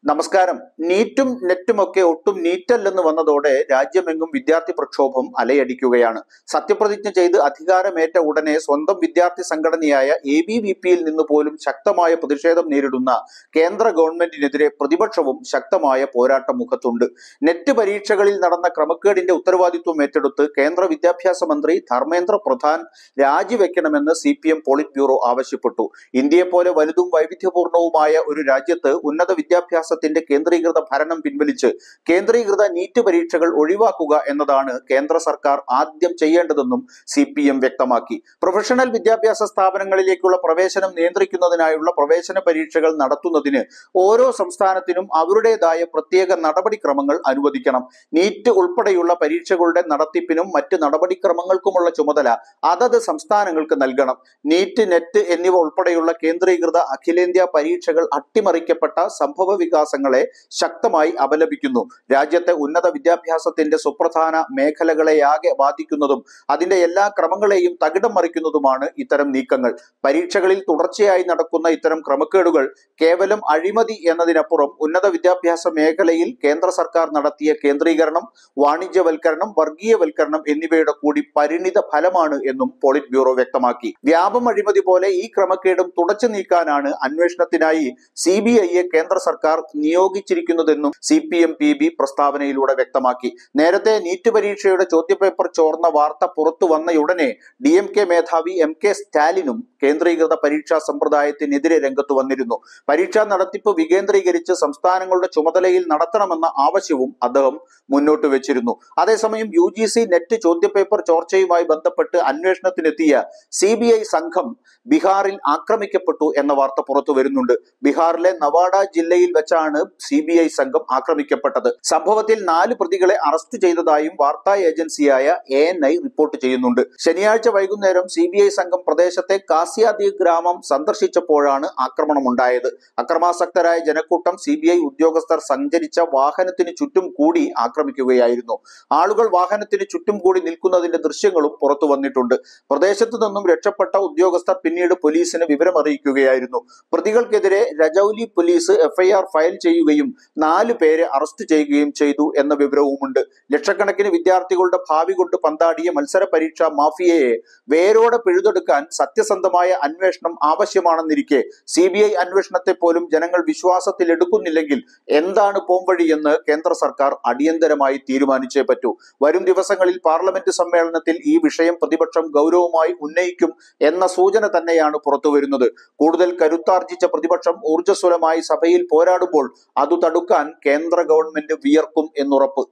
നമസ്കാരം നീറ്റും നെറ്റും ഒക്കെ ഒട്ടും നീറ്റല്ലെന്ന് വന്നതോടെ രാജ്യമെങ്ങും വിദ്യാർത്ഥി പ്രക്ഷോഭം അലയടിക്കുകയാണ് സത്യപ്രതിജ്ഞ ചെയ്ത് അധികാരമേറ്റ ഉടനെ സ്വന്തം വിദ്യാർത്ഥി സംഘടനയായ എ ബി വി പിയിൽ നിന്ന് പോലും ശക്തമായ പ്രതിഷേധം നേരിടുന്ന കേന്ദ്ര ഗവൺമെന്റിനെതിരെ പ്രതിപക്ഷവും ശക്തമായ പോരാട്ടം മുഖത്തുണ്ട് നെറ്റ് പരീക്ഷകളിൽ നടന്ന ക്രമക്കേടിന്റെ ഉത്തരവാദിത്വം ഏറ്റെടുത്ത് കേന്ദ്ര വിദ്യാഭ്യാസ മന്ത്രി ധർമ്മേന്ദ്ര പ്രധാൻ രാജിവെക്കണമെന്ന് C P M politburo ആവശ്യപ്പെട്ടു ഇന്ത്യയെ പോലെ വലുതും വൈവിധ്യപൂർണവുമായ ഒരു രാജ്യത്ത് ഉന്നത വിദ്യാഭ്യാസത്തിന്റെ കേന്ദ്രീകൃത ഭരണം പിൻവലിച്ച് കേന്ദ്രീകൃത നീറ്റ് പരീക്ഷകൾ ഒഴിവാക്കുക എന്നതാണ് കേന്ദ്ര സർക്കാർ ആദ്യം ചെയ്യേണ്ടതെന്നും സി പി എം വ്യക്തമാക്കി പ്രൊഫഷണൽ വിദ്യാഭ്യാസ സ്ഥാപനങ്ങളിലേക്കുള്ള പ്രവേശനം നിയന്ത്രിക്കുന്നതിനായുള്ള പ്രവേശന പരീക്ഷകൾ നടത്തുന്നതിന് ഓരോ സംസ്ഥാനത്തിനും അവരുടേതായ പ്രത്യേക നടപടിക്രമങ്ങൾ അനുവദിക്കണം നീറ്റ് ഉൾപ്പെടെയുള്ള പരീക്ഷകളുടെ നടത്തിപ്പിനും മറ്റ് നടപടിക്രമങ്ങൾക്കുമുള്ള ചുമതല അതത് സംസ്ഥാനങ്ങൾക്ക് നൽകണം നീറ്റ് നെറ്റ് എന്നിവ ഉൾപ്പെടെയുള്ള കേന്ദ്രീകൃത അഖിലേന്ത്യാ പരീക്ഷകൾ അട്ടിമറിക്കപ്പെട്ട സംഭവ വികാസങ്ങളെ ശക്തമായി അപലപിക്കുന്നു രാജ്യത്തെ ഉന്നത വിദ്യാഭ്യാസത്തിന്റെ സുപ്രധാന മേഖലകളെയാകെ ബാധിക്കുന്നതും അതിന്റെ എല്ലാ ക്രമങ്ങളെയും തകിടം മറിക്കുന്നതുമാണ് ഇത്തരം നീക്കങ്ങൾ പരീക്ഷകളിൽ തുടർച്ചയായി നടക്കുന്ന ഇത്തരം ക്രമക്കേടുകൾ കേവലം അഴിമതി എന്നതിനപ്പുറം ഉന്നത വിദ്യാഭ്യാസ മേഖലയിൽ കേന്ദ്ര സർക്കാർ നടത്തിയ കേന്ദ്രീകരണം വാണിജ്യവൽക്കരണം വർഗീയവൽക്കരണം എന്നിവയുടെ കൂടി പരിണിത ഫലമാണ് എന്നും പോളിറ്റ് ബ്യൂറോ വ്യക്തമാക്കി വ്യാപം അഴിമതി പോലെ ഈ ക്രമക്കേടും തുടച്ചു നീക്കാനാണ് അന്വേഷണത്തിനായി സി ബി ഐയെ കേന്ദ്ര സർക്കാർ നിയോഗിച്ചിരിക്കുന്നതെന്നും C P M P B പ്രസ്താവനയിലൂടെ വ്യക്തമാക്കി നേരത്തെ നീറ്റ് പരീക്ഷയുടെ ചോദ്യപേപ്പർ ചോർന്ന വാർത്ത പുറത്തു വന്നയുടനെ ഡി എം കെ മേധാവി എം കെ സ്റ്റാലിനും കേന്ദ്രീകൃത പരീക്ഷാ സമ്പ്രദായത്തിനെതിരെ രംഗത്ത് വന്നിരുന്നു പരീക്ഷാ നടത്തിപ്പ് വികേന്ദ്രീകരിച്ച് സംസ്ഥാനങ്ങളുടെ ചുമതലയിൽ നടത്തണമെന്ന ആവശ്യവും അദ്ദേഹം മുന്നോട്ട് വെച്ചിരുന്നു അതേസമയം യു ജി സി നെറ്റ് ചോദ്യപേപ്പർ ചോർച്ചയുമായി ബന്ധപ്പെട്ട് അന്വേഷണത്തിനെത്തിയ സി ബി ഐ സംഘം ബീഹാറിൽ ആക്രമിക്കപ്പെട്ടു എന്ന വാർത്ത പുറത്തു വരുന്നുണ്ട് ബീഹാറിലെ നവാഡ ജില്ലയിൽ വെച്ചാണ് സി ബി ഐ സംഘം ആക്രമിക്കപ്പെട്ടത് സംഭവത്തിൽ നാല് പ്രതികളെ അറസ്റ്റ് ചെയ്തതായും വാർത്താ ഏജൻസിയായ എ എൻ ഐ റിപ്പോർട്ട് ചെയ്യുന്നുണ്ട് ശനിയാഴ്ച വൈകുന്നേരം സി ബി ഐ സംഘം പ്രദേശത്തെ കാസിയാദ്വീപ് ഗ്രാമം സന്ദർശിച്ചപ്പോഴാണ് ആക്രമണമുണ്ടായത് അക്രമാസക്തരായ ജനക്കൂട്ടം സി ബി ഐ ഉദ്യോഗസ്ഥർ സഞ്ചരിച്ച വാഹനത്തിന് ചുറ്റും കൂടി ആക്രമിക്കുകയായിരുന്നു ആളുകൾ വാഹനത്തിന് ചുറ്റും കൂടി നിൽക്കുന്നതിന്റെ ദൃശ്യങ്ങളും പുറത്തു വന്നിട്ടുണ്ട് പ്രദേശത്തു നിന്നും രക്ഷപ്പെട്ട ഉദ്യോഗസ്ഥർ പിന്നീട് പോലീസിന് വിവരം അറിയിക്കുകയായിരുന്നു പ്രതികൾക്കെതിരെ രജൌലി പോലീസ് എഫ്ഐആർ ഫയൽ ചെയ്യുകയും നാല് പേരെ അറസ്റ്റ് ചെയ്യുകയും ചെയ്തു എന്ന വിവരവുമുണ്ട് ലക്ഷക്കണക്കിന് വിദ്യാർത്ഥികളുടെ ഭാവി കൊണ്ട് പന്താടിയ മത്സര പരീക്ഷാ മാഫിയയെ വേരോടെ പിഴുതെടുക്കാൻ സത്യസന്ധമായ അന്വേഷണം ആവശ്യമാണെന്നിരിക്കെ സി ബി ഐ അന്വേഷണത്തെ പോലും ജനങ്ങൾ വിശ്വാസത്തിൽ എടുക്കുന്നില്ലെങ്കിൽ എന്താണ് പോംവഴി എന്ന് കേന്ദ്ര സർക്കാർ അടിയന്തരമായി തീരുമാനിച്ചേ പറ്റൂ വരും ദിവസങ്ങളിൽ പാർലമെന്റ് സമ്മേളനത്തിൽ ഈ വിഷയം പ്രതിപക്ഷം ഗൗരവമായി ഉന്നയിക്കും എന്ന സൂചന തന്നെയാണ് പുറത്തുവരുന്നത് കൂടുതൽ കരുത്താർജിച്ച പ്രതിപക്ഷം ഊർജ്ജസ്വലമായി സഭയിൽ പോരാടുമ്പോൾ അതു തടുക്കാൻ കേന്ദ്ര ഗവൺമെന്റ് വിയർക്കും എന്നുറപ്പ്